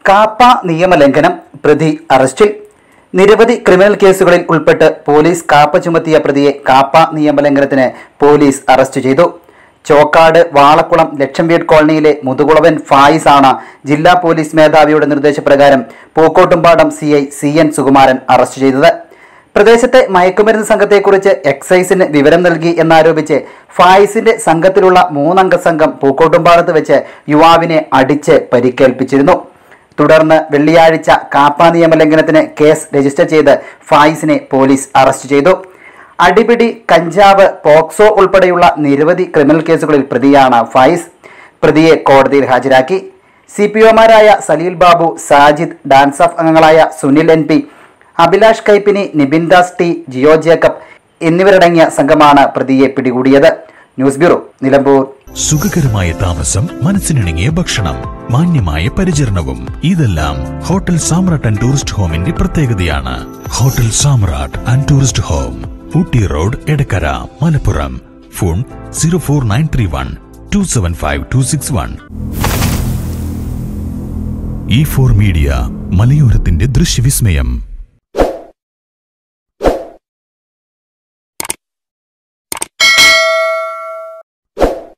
കാപ്പ നിയമലംഘനം പ്രതി അറസ്റ്റിൽ നിരവധി ക്രിമിനൽ കേസുകളിൽ ഉൾപ്പെട്ട് പോലീസ് കാപ്പ ചുമത്തിയ പ്രതിയെ കാപ്പ നിയമലംഘനത്തിന് പോലീസ് അറസ്റ്റ് ചെയ്തു ചോക്കാട് വാളക്കുളം ലക്ഷം വീട് കോളനിയിലെ മുതുകുളവൻ ഫായിസ് ആണ് ജില്ലാ പോലീസ് മേധാവിയുടെ നിർദ്ദേശപ്രകാരം Pookkottumpadam C I C N Sukumaran arrest ചെയ്തത് പ്രദേശത്തെ മയക്കുമരുന്ന് സംഘത്തെക്കുറിച്ച് എക്സൈസിന് വിവരം നൽകി എന്നാരോപിച്ച് ഫായിസിന്റെ സംഘത്തിലുള്ള മൂന്നംഗ സംഘം പൂക്കോട്ടുംപാടത്ത് വെച്ച് യുവാവിനെ അടിച്ച് പരിക്കേൽപ്പിച്ചിരുന്നു തുടർന്ന് വെള്ളിയാഴ്ച കാപ്പ നിയമലംഘനത്തിന് കേസ് രജിസ്റ്റർ ചെയ്ത് ഫായിസിനെ പോലീസ് അറസ്റ്റ് ചെയ്തു അടിപിടി കഞ്ചാവ് പോക്സോ ഉൾപ്പെടെയുള്ള നിരവധി ക്രിമിനൽ കേസുകളിൽ പ്രതിയാണ് ഫായിസ് പ്രതിയെ കോടതിയിൽ ഹാജരാക്കി സി പി ഒമാരായ സലീൽ ബാബു സാജിദ് ഡാൻസ് ഓഫ് അംഗങ്ങളായ Sunil N P Abhilash Kaippini Nibin Das T Jiyo Jacob എന്നിവരടങ്ങിയ സംഘമാണ് പ്രതിയെ പിടികൂടിയത് ന്യൂസ് ബ്യൂറോ നിലമ്പൂർ സുഖകരമായ താമസം മനസ്സിനിണങ്ങിയ ഭക്ഷണം മാന്യമായ പരിചരണവും ഇതെല്ലാം ഹോട്ടൽ സാമ്രാട്ട് ആൻഡ് ടൂറിസ്റ്റ് ഹോമിന്റെ പ്രത്യേകതയാണ് hotel Samrat and tourist home Ooty road Edakkara Malappuram phone zero four nine three one two seven five two six one E four media മലയോരത്തിന്റെ ദൃശ്യവിസ്മയം